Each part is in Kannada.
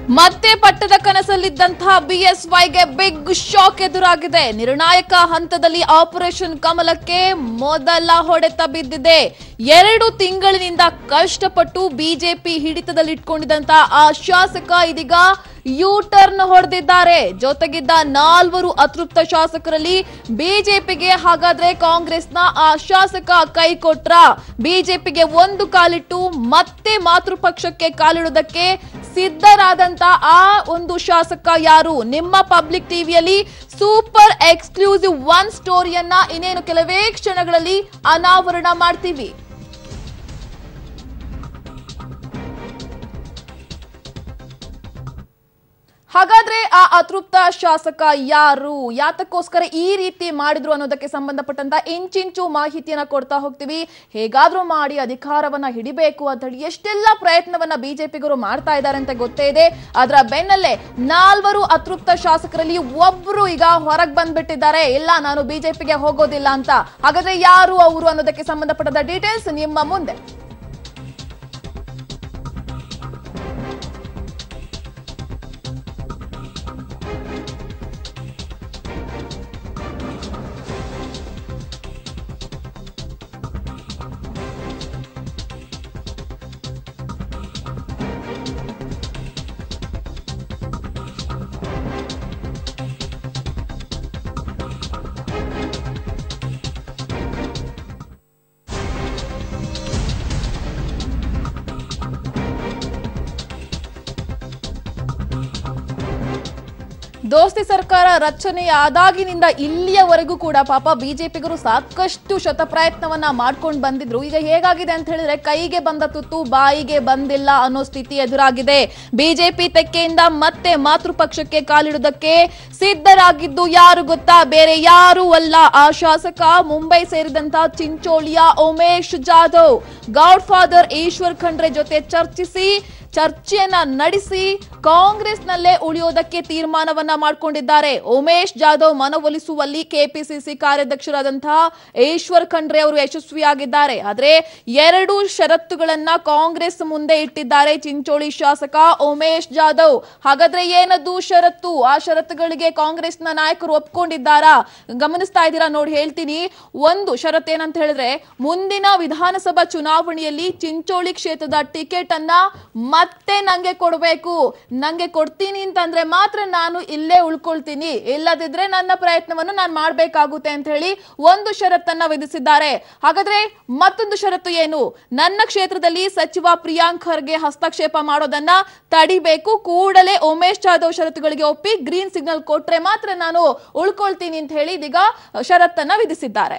ಮತ್ತೆ ಪಟ್ಟದ ಕನಸಲ್ಲಿದ್ದಂತಹ ಬಿಎಸ್ವೈಗೆ ಬಿಗ್ ಶಾಕ್ ಎದುರಾಗಿದೆ ನಿರ್ಣಾಯಕ ಹಂತದಲ್ಲಿ ಆಪರೇಷನ್ ಕಮಲಕ್ಕೆ ಮೊದಲ ಹೊಡೆತ ಬಿದ್ದಿದೆ ಎರಡು ತಿಂಗಳಿನಿಂದ ಕಷ್ಟಪಟ್ಟು ಬಿಜೆಪಿ ಹಿಡಿತದಲ್ಲಿಟ್ಕೊಂಡಿದ್ದಂತಹ ಆ ಶಾಸಕ ಇದೀಗ ಯೂ ಟರ್ನ್ ಹೊಡೆದಿದ್ದಾರೆ ಜೊತೆಗಿದ್ದ ನಾಲ್ವರು ಅತೃಪ್ತ ಶಾಸಕರಲ್ಲಿ ಬಿಜೆಪಿಗೆ ಹಾಗಾದ್ರೆ ಕಾಂಗ್ರೆಸ್ನ ಆ ಶಾಸಕ ಕೈ ಕೊಟ್ರ ಬಿಜೆಪಿಗೆ ಒಂದು ಕಾಲಿಟ್ಟು ಮತ್ತೆ ಮಾತೃಪಕ್ಷಕ್ಕೆ ಕಾಲಿಡುವುದಕ್ಕೆ ಸಿದ್ಧರಾದಂತ ಆ ಒಂದು ಶಾಸಕ ಯಾರು ನಿಮ್ಮ ಪಬ್ಲಿಕ್ ಟಿವಿಯಲ್ಲಿ ಸೂಪರ್ ಎಕ್ಸ್ಕ್ಲೂಸಿವ್ ಒನ್ ಸ್ಟೋರಿಯನ್ನ ಇನ್ನೇನು ಕೆಲವೇ ಕ್ಷಣಗಳಲ್ಲಿ ಅನಾವರಣ ಮಾಡ್ತೀವಿ ಹಾಗಾದ್ರೆ ಆ ಅತೃಪ್ತ ಶಾಸಕ ಯಾರು ಯಾತಕ್ಕೋಸ್ಕರ ಈ ರೀತಿ ಮಾಡಿದ್ರು ಅನ್ನೋದಕ್ಕೆ ಸಂಬಂಧಪಟ್ಟಂತ ಇಂಚಿಂಚು ಮಾಹಿತಿಯನ್ನ ಕೊಡ್ತಾ ಹೋಗ್ತೀವಿ ಹೇಗಾದ್ರೂ ಮಾಡಿ ಅಧಿಕಾರವನ್ನ ಹಿಡಿಬೇಕು ಅಂತ ಹೇಳಿ ಎಷ್ಟೆಲ್ಲ ಪ್ರಯತ್ನವನ್ನ ಬಿಜೆಪಿಗರು ಮಾಡ್ತಾ ಇದ್ದಾರೆ ಅಂತ ಗೊತ್ತೇ ಇದೆ ಅದರ ಬೆನ್ನಲ್ಲೇ ನಾಲ್ವರು ಅತೃಪ್ತ ಶಾಸಕರಲ್ಲಿ ಒಬ್ರು ಈಗ ಹೊರಗ್ ಬಂದ್ಬಿಟ್ಟಿದ್ದಾರೆ ಇಲ್ಲ ನಾನು ಬಿಜೆಪಿಗೆ ಹೋಗೋದಿಲ್ಲ ಅಂತ ಹಾಗಾದ್ರೆ ಯಾರು ಅವರು ಅನ್ನೋದಕ್ಕೆ ಸಂಬಂಧಪಟ್ಟಂತ ಡೀಟೇಲ್ಸ್ ನಿಮ್ಮ ಮುಂದೆ ದೋಸ್ತಿ ಸರ್ಕಾರ ರಚನೆ ಆದಾಗಿನಿಂದ ಇಲ್ಲಿಯವರೆಗೂ ಕೂಡ ಪಾಪ ಬಿಜೆಪಿಗರು ಸಾಕಷ್ಟು ಶತಪ್ರಯತ್ನವನ್ನ ಮಾಡ್ಕೊಂಡು ಬಂದಿದ್ರು ಈಗ ಹೇಗಾಗಿದೆ ಅಂತ ಹೇಳಿದ್ರೆ ಕೈಗೆ ಬಂದ ತುತ್ತು ಬಾಯಿಗೆ ಬಂದಿಲ್ಲ ಅನ್ನೋ ಸ್ಥಿತಿ ಎದುರಾಗಿದೆ ಬಿಜೆಪಿ ತೆಕ್ಕೆಯಿಂದ ಮತ್ತೆ ಮಾತೃಪಕ್ಷಕ್ಕೆ ಕಾಲಿಡುವುದಕ್ಕೆ ಸಿದ್ಧರಾಗಿದ್ದು ಯಾರು ಗೊತ್ತಾ ಬೇರೆ ಯಾರೂ ಅಲ್ಲ ಆ ಶಾಸಕ ಮುಂಬೈ ಸೇರಿದಂತ ಚಿಂಚೋಳಿಯ ಉಮೇಶ್ ಜಾಧವ್ ಗಾಡ್ ಫಾದರ್ ಈಶ್ವರ್ ಖಂಡ್ರೆ ಜೊತೆ ಚರ್ಚಿಸಿ ಚರ್ಚೆಯನ್ನ ನಡೆಸಿ ಕಾಂಗ್ರೆಸ್ನಲ್ಲೇ ಉಳಿಯೋದಕ್ಕೆ ತೀರ್ಮಾನವನ್ನ ಮಾಡಿಕೊಂಡಿದ್ದಾರೆ ಉಮೇಶ್ ಜಾಧವ್ ಮನವೊಲಿಸುವಲ್ಲಿ ಕೆಪಿಸಿಸಿ ಕಾರ್ಯಾಧ್ಯಕ್ಷರಾದಂತಹ ಈಶ್ವರ್ ಖಂಡ್ರೆ ಅವರು ಯಶಸ್ವಿಯಾಗಿದ್ದಾರೆ ಆದ್ರೆ ಎರಡು ಷರತ್ತುಗಳನ್ನ ಕಾಂಗ್ರೆಸ್ ಮುಂದೆ ಇಟ್ಟಿದ್ದಾರೆ ಚಿಂಚೋಳಿ ಶಾಸಕ ಉಮೇಶ್ ಜಾಧವ್ ಹಾಗಾದ್ರೆ ಏನದು ಷರತ್ತು ಆ ಷರತ್ತುಗಳಿಗೆ ಕಾಂಗ್ರೆಸ್ನ ನಾಯಕರು ಒಪ್ಕೊಂಡಿದ್ದಾರಾ ಗಮನಿಸ್ತಾ ಇದ್ದೀರಾ ನೋಡಿ ಹೇಳ್ತೀನಿ ಒಂದು ಷರತ್ತು ಏನಂತ ಹೇಳಿದ್ರೆ ಮುಂದಿನ ವಿಧಾನಸಭಾ ಚುನಾವಣೆಯಲ್ಲಿ ಚಿಂಚೋಳಿ ಕ್ಷೇತ್ರದ ಟಿಕೆಟ್ ಅನ್ನ ಮತ್ತೆ ನಂಗೆ ಕೊಡಬೇಕು ನಂಗೆ ಕೊಡ್ತೀನಿ ಅಂತಂದ್ರೆ ಮಾತ್ರ ನಾನು ಇಲ್ಲೇ ಉಳ್ಕೊಳ್ತೀನಿ ಇಲ್ಲದಿದ್ರೆ ನನ್ನ ಪ್ರಯತ್ನವನ್ನು ನಾನು ಮಾಡ್ಬೇಕಾಗುತ್ತೆ ಅಂತ ಹೇಳಿ ಒಂದು ಷರತ್ತನ್ನ ವಿಧಿಸಿದ್ದಾರೆ ಹಾಗಾದ್ರೆ ಮತ್ತೊಂದು ಷರತ್ತು ಏನು ನನ್ನ ಕ್ಷೇತ್ರದಲ್ಲಿ ಸಚಿವ ಪ್ರಿಯಾಂಕ್ ಖರ್ಗೆ ಹಸ್ತಕ್ಷೇಪ ಮಾಡೋದನ್ನ ತಡಿಬೇಕು ಕೂಡಲೇ ಉಮೇಶ್ ಜಾಧವ್ ಷರತ್ತುಗಳಿಗೆ ಒಪ್ಪಿ ಗ್ರೀನ್ ಸಿಗ್ನಲ್ ಕೊಟ್ರೆ ಮಾತ್ರ ನಾನು ಉಳ್ಕೊಳ್ತೀನಿ ಅಂತ ಹೇಳಿ ಇದೀಗ ಷರತ್ತನ್ನ ವಿಧಿಸಿದ್ದಾರೆ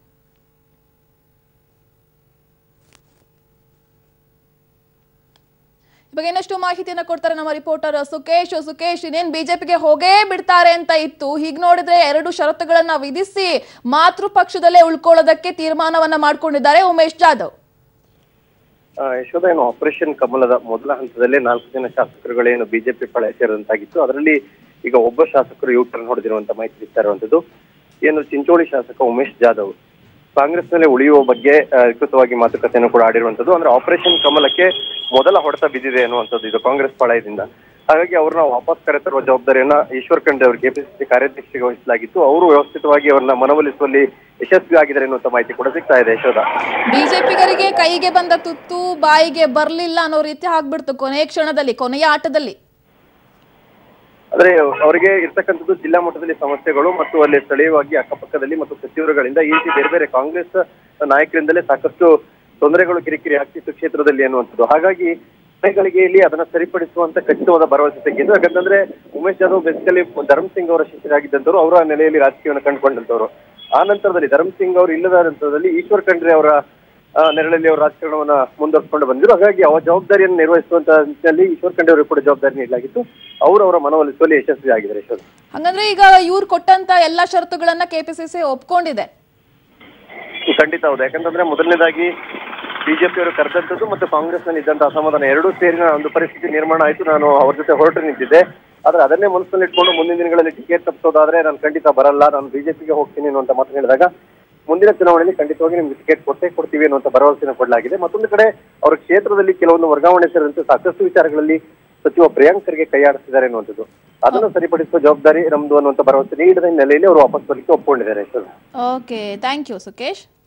ಇವಾಗ ಇನ್ನಷ್ಟು ಮಾಹಿತಿಯನ್ನ ಕೊಡ್ತಾರೆ ನಮ್ಮ ರಿಪೋರ್ಟರ್ ಸುಕೇಶ್ ಸುಕೇಶ್ ಇನ್ನೇನ್ ಬಿಜೆಪಿಗೆ ಹೋಗೇ ಬಿಡ್ತಾರೆ ಅಂತ ಇತ್ತು ಹೀಗ್ ನೋಡಿದ್ರೆ ಎರಡು ಷರತ್ತುಗಳನ್ನ ವಿಧಿಸಿ ಮಾತೃ ಪಕ್ಷದಲ್ಲೇ ಉಳ್ಕೊಳ್ಳೋದಕ್ಕೆ ತೀರ್ಮಾನವನ್ನ ಮಾಡ್ಕೊಂಡಿದ್ದಾರೆ ಉಮೇಶ್ ಜಾಧವ್ ಆ, ಯಶೋಧ ಏನು ಆಪರೇಷನ್ ಕಮಲದ ಮೊದಲ ಹಂತದಲ್ಲೇ ನಾಲ್ಕು ಜನ ಶಾಸಕರುಗಳೇನು ಬಿಜೆಪಿ ಪಳ ಸೇರಿದಂತಾಗಿತ್ತು ಅದರಲ್ಲಿ ಈಗ ಒಬ್ಬ ಶಾಸಕರು ಯೂ ಟರ್ನ್ ಹೊಡೆದಿರುವಂತ ಮಾಹಿತಿ ಸಿಗ್ತಾ ಇರುವಂತದ್ದು ಏನು ಚಿಂಚೋಳಿ ಶಾಸಕ ಉಮೇಶ್ ಜಾಧವ್ ಕಾಂಗ್ರೆಸ್ನಲ್ಲಿ ಉಳಿಯುವ ಬಗ್ಗೆ ಆ, ಅಧಿಕೃತವಾಗಿ ಮಾತುಕತೆಯನ್ನು ಕೂಡ ಆಡಿರುವಂತದ್ದು ಅಂದ್ರೆ ಆಪರೇಷನ್ ಕಮಲಕ್ಕೆ ಮೊದಲ ಹೊಡೆತ ಬಿದ್ದಿದೆ ಅನ್ನುವಂಥದ್ದು ಇದು ಕಾಂಗ್ರೆಸ್ ಪಾಳಯದಿಂದ ಹಾಗಾಗಿ ಅವ್ರನ್ನ ವಾಪಸ್ ಕರೆತರುವ ಜವಾಬ್ದಾರಿಯನ್ನ ಈಶ್ವರ್ ಖಂಡ್ರೆ ಅವರು ಕೆಪಿಸಿಸಿ ಕಾರ್ಯಾಧ್ಯಕ್ಷರಿಗೆ ವಹಿಸಲಾಗಿತ್ತು ಅವರು ವ್ಯವಸ್ಥಿತವಾಗಿ ಅವರನ್ನ ಮನವೊಲಿಸುವಲ್ಲಿ ಯಶಸ್ವಿ ಆಗಿದ್ದಾರೆ ಎನ್ನುವಂತ ಮಾಹಿತಿ ಕೂಡ ಸಿಗ್ತಾ ಇದೆ ಯಶೋಧ ಬಿಜೆಪಿಗರಿಗೆ ಕೈಗೆ ಬಂದ ತುತ್ತು ಬಾಯಿಗೆ ಬರ್ಲಿಲ್ಲ ಅನ್ನೋ ರೀತಿ ಆಗ್ಬಿಡ್ತು ಕೊನೆಯ ಕ್ಷಣದಲ್ಲಿ ಕೊನೆಯ ಆಟದಲ್ಲಿ ಆದ್ರೆ ಅವರಿಗೆ ಇರ್ತಕ್ಕಂಥದ್ದು ಜಿಲ್ಲಾ ಮಟ್ಟದಲ್ಲಿ ಸಮಸ್ಯೆಗಳು ಮತ್ತು ಅಲ್ಲಿ ಸ್ಥಳೀಯವಾಗಿ ಅಕ್ಕಪಕ್ಕದಲ್ಲಿ ಮತ್ತು ಸಚಿವರುಗಳಿಂದ ಈ ರೀತಿ ಬೇರೆ ಬೇರೆ ಕಾಂಗ್ರೆಸ್ ನಾಯಕರಿಂದಲೇ ಸಾಕಷ್ಟು ತೊಂದರೆಗಳು ಕಿರಿಕಿರಿ ಆಗ್ತಿತ್ತು ಕ್ಷೇತ್ರದಲ್ಲಿ ಅನ್ನುವಂಥದ್ದು ಹಾಗಾಗಿ ಮನೆಗಳಿಗೆ ಇಲ್ಲಿ ಅದನ್ನ ಸರಿಪಡಿಸುವಂತ ಖಚಿತವಾದ ಭರವಸೆ ತೆಗೆದು ಯಾಕಂತಂದ್ರೆ ಉಮೇಶ್ ಜಾಧವ್ ಬೇಸಿಕಲಿ ಧರ್ಮ್ ಸಿಂಗ್ ಅವರ ಶಿಷ್ಯರಾಗಿದ್ದಂಥವ್ರು ಅವರ ನೆಲೆಯಲ್ಲಿ ರಾಜಕೀಯವನ್ನು ಕಂಡುಕೊಂಡಂತವ್ರು ಆ ನಂತರದಲ್ಲಿ ಧರ್ಮ್ ಸಿಂಗ್ ಅವರು ಇಲ್ಲದ ನಂತರದಲ್ಲಿ ಈಶ್ವರ್ ಖಂಡ್ರೆ ಅವರ ಆ, ನೆರಳಲ್ಲಿ ಅವರು ರಾಜಕಾರಣವನ್ನ ಮುಂದುವರ್ಸ್ಕೊಂಡು ಬಂದಿದ್ರು ಹಾಗಾಗಿ ಅವರ ಜವಾಬ್ದಾರಿಯನ್ನು ನಿರ್ವಹಿಸುವಂತ ನಿಟ್ಟಿನಲ್ಲಿ ಈಶ್ವರ್ ಖಂಡ್ರೆ ಅವರಿಗೆ ಕೂಡ ಜವಾಬ್ದಾರಿ ನೀಡಲಾಗಿತ್ತು ಅವರು ಅವರ ಮನವೊಲಿಸುವಲ್ಲಿ ಯಶಸ್ವಿ ಆಗಿದ್ದಾರೆ ಯಶೋಧ ಹಂಗಂದ್ರೆ ಈಗ ಇವ್ರು ಕೊಟ್ಟಂತ ಎಲ್ಲಾ ಷರತ್ತುಗಳನ್ನ ಕೆಪಿಸಿಸಿ ಒಪ್ಕೊಂಡಿದೆ ಖಂಡಿತ ಹೌದು ಯಾಕಂತಂದ್ರೆ ಮೊದಲನೇದಾಗಿ ಬಿಜೆಪಿ ಅವರು ಕರೆದಂತದ್ದು ಮತ್ತು ಕಾಂಗ್ರೆಸ್ ನಲ್ಲಿ ಇದ್ದಂತ ಅಸಮಾಧಾನ ಎರಡೂ ಸೇರಿನ ಒಂದು ಪರಿಸ್ಥಿತಿ ನಿರ್ಮಾಣ ಆಯ್ತು ನಾನು ಅವ್ರ ಜೊತೆ ಹೊರಟು ನಿಂತಿದ್ದೆ ಆದ್ರೆ ಅದನ್ನೇ ಮನಸ್ಸಲ್ಲಿ ಇಟ್ಕೊಂಡು ಮುಂದಿನ ದಿನಗಳಲ್ಲಿ ಟಿಕೆಟ್ ತಪ್ಪಿಸೋದಾದ್ರೆ ನಾನು ಖಂಡಿತ ಬರಲ್ಲ ನಾನು ಬಿಜೆಪಿಗೆ ಹೋಗ್ತೀನಿ ಅನ್ನುವಂತ ಮಾತು ಹೇಳಿದಾಗ ಮುಂದಿನ ಚುನಾವಣೆಯಲ್ಲಿ ಖಂಡಿತವಾಗಿ ನಿಮ್ಗೆ ಟಿಕೆಟ್ ಕೊಟ್ಟೇ ಕೊಡ್ತೀವಿ ಅನ್ನುವಂತ ಭರವಸೆಯನ್ನು ಕೊಡಲಾಗಿದೆ ಮತ್ತೊಂದು ಕಡೆ ಅವರ ಕ್ಷೇತ್ರದಲ್ಲಿ ಕೆಲವೊಂದು ವರ್ಗಾವಣೆ ಸೇರಿದಂತೆ ಸಾಕಷ್ಟು ವಿಚಾರಗಳಲ್ಲಿ ಸಚಿವ ಪ್ರಿಯಾಂಕ್ ಖರ್ಗೆ ಕೈ ಆಡಿಸಿದ್ದಾರೆ ಅನ್ನುವಂಥದ್ದು ಅದನ್ನು ಸರಿಪಡಿಸುವ ಜವಾಬ್ದಾರಿ ನಮ್ದು ಅನ್ನುವಂಥ ಭರವಸೆ ನೀಡಿದ ಹಿನ್ನೆಲೆಯಲ್ಲಿ ಅವರು ವಾಪಸ್ ಬರಲಿಕ್ಕೆ ಒಪ್ಪಿಕೊಂಡಿದ್ದಾರೆ sir okay thank you Sukesh